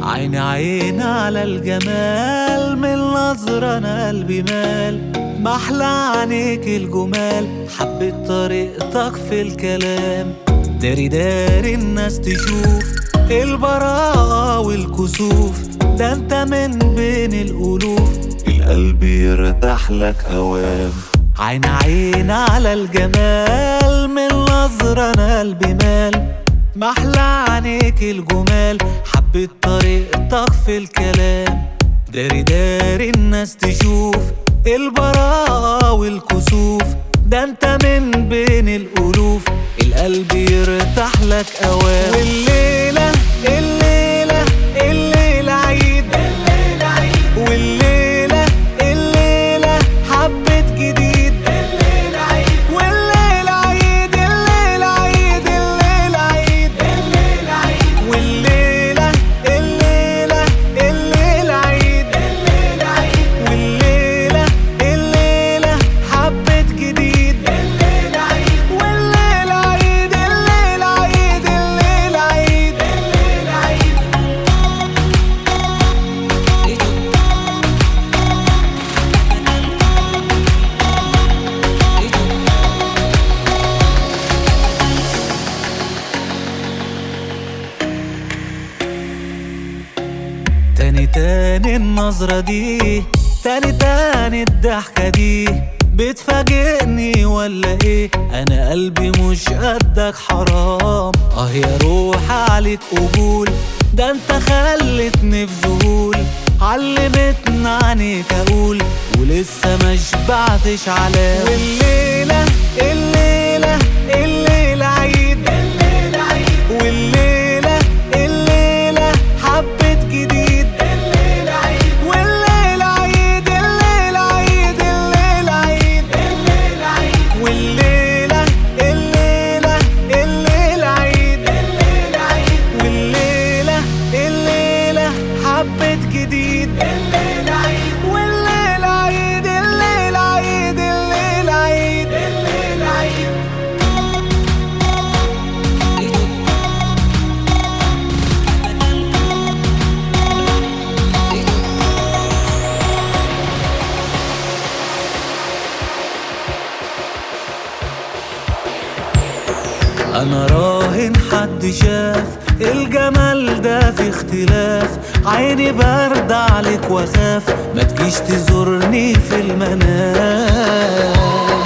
عيني عين على الجمال من نظرة أنا قلبي مال محلى عينيك الجمال حبيت طريقتك في الكلام داري داري الناس تشوف البراءة والكسوف ده انت من بين الألوف القلب يرتاح لك أوام عين عين على الجمال من نظرة أنا قلبي مال محلى عينيك الجمال حبيت طريقتك في الكلام داري داري الناس تشوف البراءة والكسوف ده انت من بين الألوف القلب يرتاح لك أوام والليلة الليلة الليلة عيد الليلة عيد والليلة الليلة حبة جديد الليلة عيد والليلة عيد الليلة عيد الليلة عيد الليلة عيد والليلة الليلة الليلة عيد الليلة عيد والليلة الليلة حبة جديد الليلة عيد والليلة عيد الليلة عيد الليلة عيد الليلة عيد تاني تاني النظرة دي تاني تاني الضحكة دي بتفاجئني ولا ايه انا قلبي مش قدك حرام اه يا روح عليك قبول ده انت خلتني في ذهول علمتنا عنيك اقول ولسه ما شبعتش علام والليلة الليلة الليلة عيد الليلة عيد والليلة الليلة حبة جديد الليلة عيد والليلة عيد الليلة عيد الليلة عيد الليلة عيد والليلة الليلة الليلة عيد الليلة عيد والليلة الليلة حبة جديد الليلة عيد والليلة عيد الليلة عيد الليلة عيد الليلة عيد انا راهن حد شاف الجمال ده في اختلاف عيني برد عليك واخاف ما تجيش تزورني في المنام